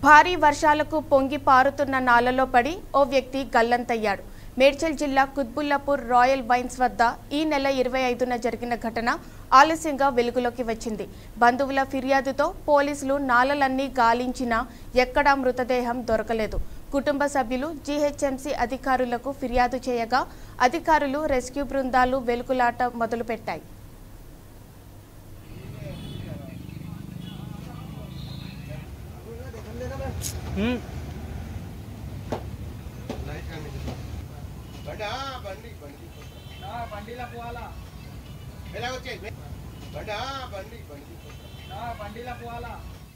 భారీ వర్షాలకు పొంగి పారుతున్న నాలలో పడి ఓ వ్యక్తి గల్లంతయ్యాడు మేడ్చల్ జిల్లా కుత్బుల్లాపూర్ రాయల్ వైన్స్ వద్ద ఈ నెల ఇరవై ఐదున జరిగిన ఘటన ఆలస్యంగా వెలుగులోకి వచ్చింది బంధువుల ఫిర్యాదుతో పోలీసులు నాలలన్నీ గాలించినా ఎక్కడా మృతదేహం దొరకలేదు కుటుంబ సభ్యులు జీహెచ్ఎంసీ అధికారులకు ఫిర్యాదు చేయగా అధికారులు రెస్క్యూ బృందాలు వెలుగులాట మొదలుపెట్టాయి బండా బండి బండి బండిలో పోవాలా ఎలాగొచ్చాయి బండా బండి బండి బండిలో పోవాలా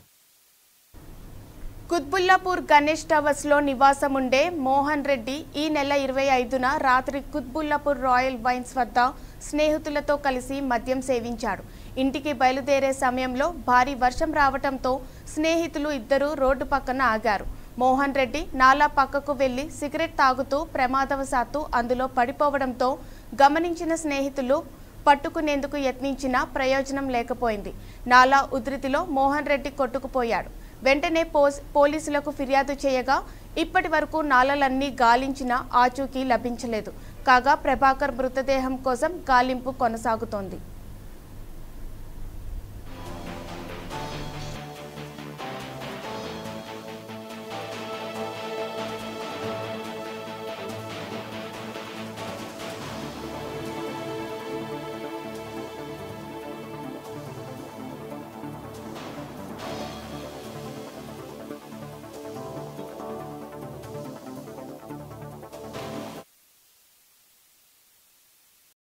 కుత్బుల్లాపూర్ గణేష్ టవర్స్ లో నివాసం ఉండే మోహన్ రెడ్డి ఈ నెల ఇరవై ఐదున రాత్రి కుత్బుల్లాపూర్ రాయల్ వైన్స్ వద్ద స్నేహితులతో కలిసి మద్యం సేవించాడు ఇంటికి బయలుదేరే సమయంలో భారీ వర్షం రావటంతో స్నేహితులు ఇద్దరు రోడ్డు పక్కన ఆగారు మోహన్ రెడ్డి నాలా పక్కకు వెళ్లి సిగరెట్ తాగుతూ ప్రమాదవశాత్తు అందులో పడిపోవడంతో గమనించిన స్నేహితులు పట్టుకునేందుకు యత్నించినా ప్రయోజనం లేకపోయింది నాలా ఉధృతిలో మోహన్ రెడ్డి కొట్టుకుపోయాడు వెంటనే పోస్ పోలీసులకు ఫిర్యాదు చేయగా ఇప్పటి వరకు నాలలన్నీ గాలించినా ఆచూకీ లభించలేదు కాగా ప్రభాకర్ మృతదేహం కోసం గాలింపు కొనసాగుతోంది